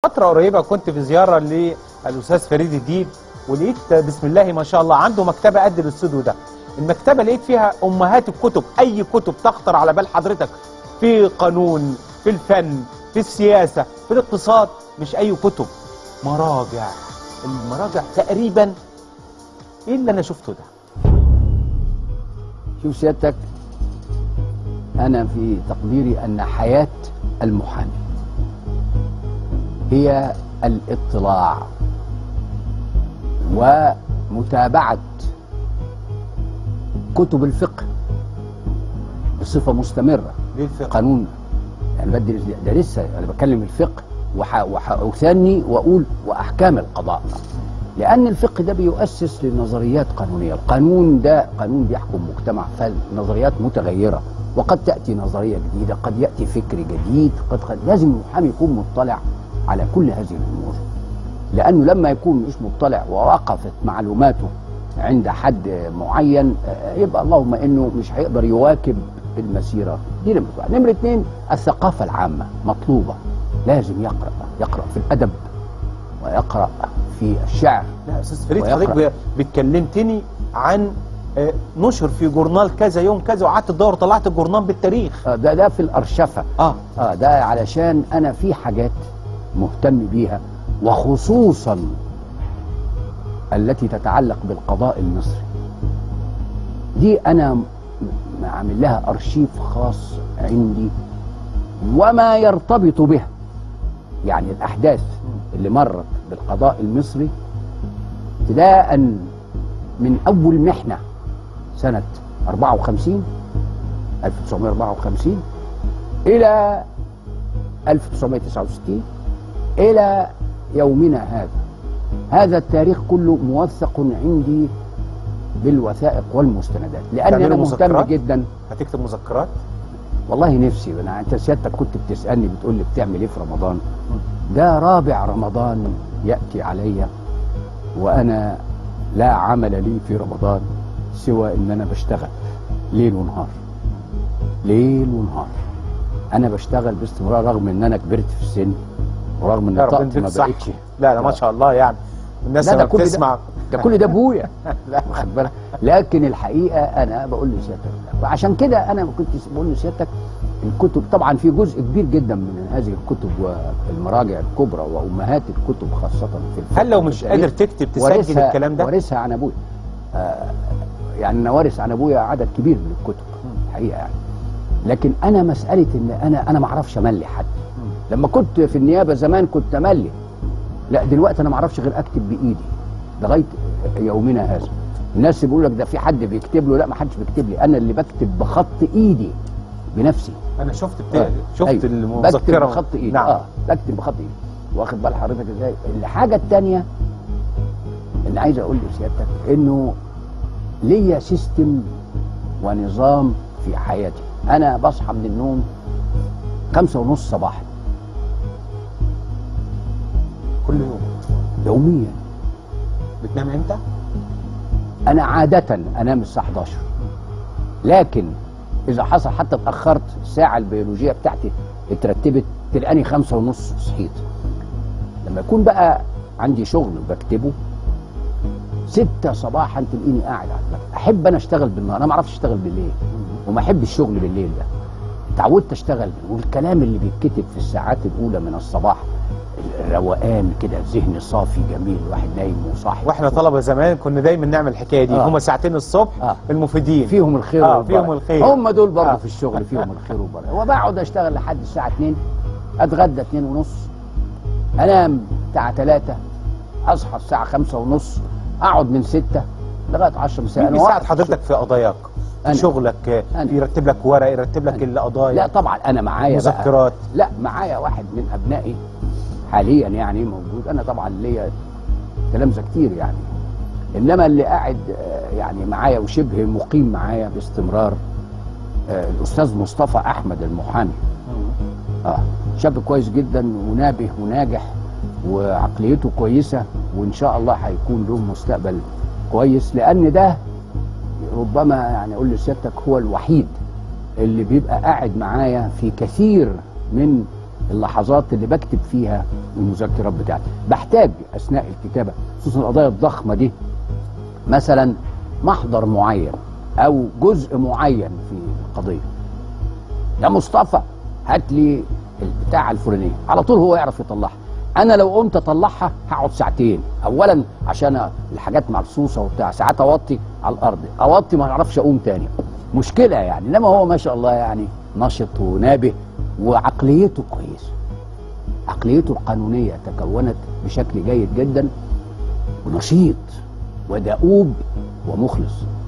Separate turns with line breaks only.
فتره قريبه كنت في زياره للاستاذ فريد الديب ولقيت بسم الله ما شاء الله عنده مكتبه قد الاستوديو ده المكتبه لقيت فيها امهات الكتب اي كتب تخطر على بال حضرتك في قانون في الفن في السياسه في الاقتصاد مش اي كتب مراجع المراجع تقريبا ايه اللي انا شفته ده
شوف سيادتك أنا في تقديري أن حياة المحامي هي الاطلاع ومتابعة كتب الفقه بصفة مستمرة
ليه الفقه
قانون يعني بدرس ده لسه أنا بتكلم الفقه وح- وح- وثاني وأقول وأحكام القضاء لأن الفقه ده بيؤسس لنظريات قانونية القانون ده قانون بيحكم مجتمع فالنظريات متغيرة وقد تأتي نظرية جديدة قد يأتي فكر جديد قد, قد لازم المحامي يكون مطلع على كل هذه الأمور لأنه لما يكون مش مطلع ووقفت معلوماته عند حد معين آه، يبقى اللهم انه مش هيقدر يواكب المسيره دي نمره واحد نمره اثنين الثقافه العامه مطلوبه لازم يقرا يقرا في الادب ويقرا في الشعر
لا يا استاذ فريد
ويقرأ.
حضرتك بتكلمتني عن آه، نشر في جورنال كذا يوم كذا وقعدت تدور طلعت الجورنال بالتاريخ
آه، ده ده في الارشفه
اه
اه ده علشان انا في حاجات مهتم بيها وخصوصا التي تتعلق بالقضاء المصري دي انا م- م- عامل لها ارشيف خاص عندي وما يرتبط بها يعني الاحداث اللي مرت بالقضاء المصري ابتداء من اول محنه سنه 54 1954 الى 1969 الى يومنا هذا هذا التاريخ كله موثق عندي بالوثائق والمستندات لان
تعملوا
انا مهتم
مذكرات؟
جدا
هتكتب مذكرات
والله نفسي انا انت سيادتك كنت بتسالني بتقول لي بتعمل ايه في رمضان ده رابع رمضان ياتي علي وانا لا عمل لي في رمضان سوى ان انا بشتغل ليل ونهار ليل ونهار انا بشتغل باستمرار رغم ان انا كبرت في السن ورغم ان
يا رب
طاقتي
اديك
ما
الصحة.
بقتش
لا لا ما شاء الله يعني الناس
لا، ده
لما
كل ده-
بتسمع
ده كل ده ابويا
لا
واخد بالك لكن الحقيقه انا بقول لسيادتك وعشان كده انا كنت بقول لسيادتك الكتب طبعا في جزء كبير جدا من هذه الكتب والمراجع الكبرى وامهات الكتب خاصه في الفقه
هل لو مش
والتاريخ
قادر تكتب تسجل
وارثها-
الكلام ده
وارثها عن ابويا آه يعني انا وارث عن ابويا عدد كبير من الكتب الحقيقه يعني لكن انا مساله ان انا انا ما اعرفش املي حد لما كنت في النيابه زمان كنت املي لا دلوقتي انا ما اعرفش غير اكتب بايدي لغايه يومنا هذا الناس بيقول لك ده في حد بيكتب له لا ما حدش بيكتب لي انا اللي بكتب بخط ايدي بنفسي
انا شفت بت...
آه.
شفت
أيوة.
المذكره
بكتب بخط ايدي
نعم
اه بكتب بخط ايدي واخد بال حضرتك ازاي الحاجه الثانيه اللي عايز اقول لسيادتك انه ليا سيستم ونظام في حياتي انا بصحى من النوم خمسة ونص صباحا
كل يوم
يوميا
بتنام امتى؟
انا عاده انام الساعه 11 لكن اذا حصل حتى اتاخرت الساعه البيولوجيه بتاعتي اترتبت تلقاني خمسة ونص صحيت لما يكون بقى عندي شغل بكتبه ستة صباحا تلاقيني قاعد على المكتب احب انا اشتغل بالنهار انا ما اعرفش اشتغل بالليل وما احب الشغل بالليل ده اتعودت اشتغل والكلام اللي بيتكتب في الساعات الاولى من الصباح الروقان كده ذهن صافي جميل الواحد نايم وصاحي
واحنا طلبه زمان كنا دايما نعمل الحكايه دي
آه.
هما ساعتين الصبح
آه.
المفيدين
فيهم الخير
آه،
والبركة.
فيهم الخير.
هم دول برضه
آه.
في الشغل فيهم الخير والبركه وبقعد اشتغل لحد الساعه 2 اتغدى 2 ونص انام الساعه 3 اصحى الساعه 5 ونص اقعد من 6 لغايه 10 مساء
مين
أنا
بيساعد
واقف في
حضرتك في قضاياك؟ في
أنا.
شغلك
أنا.
يرتب لك ورق يرتب لك
أنا.
القضايا
لا طبعا انا معايا بقى
مذكرات
لا معايا واحد من ابنائي حاليا يعني موجود انا طبعا ليا تلامذه كتير يعني انما اللي قاعد آه، يعني معايا وشبه مقيم معايا باستمرار آه، الاستاذ مصطفى احمد المحامي اه شاب كويس جدا ونابه وناجح وعقليته كويسه وان شاء الله هيكون له مستقبل كويس لان ده ربما يعني اقول لسيادتك هو الوحيد اللي بيبقى قاعد معايا في كثير من اللحظات اللي بكتب فيها المذكرات بتاعتي بحتاج اثناء الكتابه خصوصا القضايا الضخمه دي مثلا محضر معين او جزء معين في القضيه يا مصطفى هات لي البتاع الفلانيه على طول هو يعرف يطلعها انا لو قمت اطلعها هقعد ساعتين اولا عشان الحاجات مرصوصه وبتاع ساعات اوطي على الارض اوطي ما اعرفش اقوم تاني مشكله يعني انما هو ما شاء الله يعني نشط ونابه وعقليته كويسه عقليته القانونيه تكونت بشكل جيد جدا ونشيط ودؤوب ومخلص